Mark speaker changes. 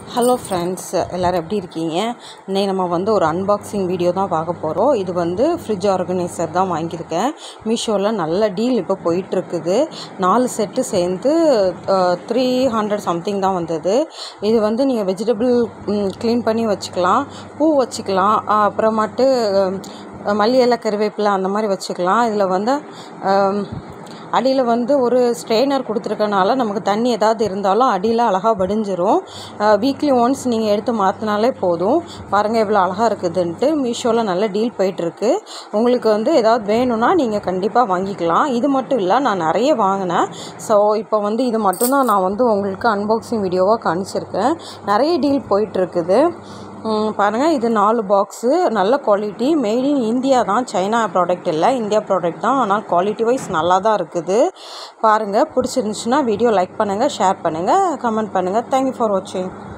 Speaker 1: hello friends எல்லோரும் எப்படி இருக்கீங்க இன்னைக்கு நம்ம வந்து ஒரு அன்பாக்சிங் வீடியோ தான் பார்க்க போகிறோம் இது வந்து ஃப்ரிட்ஜ் ஆர்கனைசர் தான் வாங்கியிருக்கேன் மீஷோவில் நல்ல டீல் இப்போ போயிட்டுருக்குது நாலு செட்டு சேர்ந்து த்ரீ ஹண்ட்ரட் சம்திங் தான் வந்தது இது வந்து நீங்கள் வெஜிடபிள் க்ளீன் பண்ணி வச்சுக்கலாம் பூ வச்சுக்கலாம் அஹ் அப்புறமாட்டு அஹ் மல்லி இலை கருவேப்பிலை அந்த மாதிரி வச்சுக்கலாம் இதில் வந்து அஹ் அடியில் வந்து ஒரு ஸ்ட்ரெயினர் கொடுத்துருக்கனால நமக்கு தண்ணி ஏதாவது இருந்தாலும் அடியில் அழகாக வடிஞ்சிரும் வீக்லி ஒன்ஸ் நீங்கள் எடுத்து மாற்றினாலே போதும் பாருங்கள் எவ்வளோ அழகாக இருக்குதுன்ட்டு மீஷோவில் நல்ல டீல் போயிட்டுருக்கு உங்களுக்கு வந்து ஏதாவது வேணும்னா நீங்கள் கண்டிப்பாக வாங்கிக்கலாம் இது மட்டும் இல்லை நான் நிறைய வாங்கினேன் ஸோ இப்போ வந்து இது மட்டும்தான் நான் வந்து உங்களுக்கு அன்பாக்சிங் வீடியோவாக காமிச்சிருக்கேன் நிறைய டீல் போயிட்டுருக்குது பாருங்கள் இது நாலு பாக்ஸு நல்ல குவாலிட்டி மேட் இன் இந்தியா தான் சைனா ப்ராடக்ட் இல்லை இந்தியா ப்ராடக்ட் தான் ஆனால் குவாலிட்டி வைஸ் நல்லா தான் இருக்குது பாருங்கள் பிடிச்சிருந்துச்சுன்னா வீடியோ லைக் பண்ணுங்கள் ஷேர் பண்ணுங்கள் கமெண்ட் பண்ணுங்கள் தேங்க்யூ ஃபார் வாட்சிங்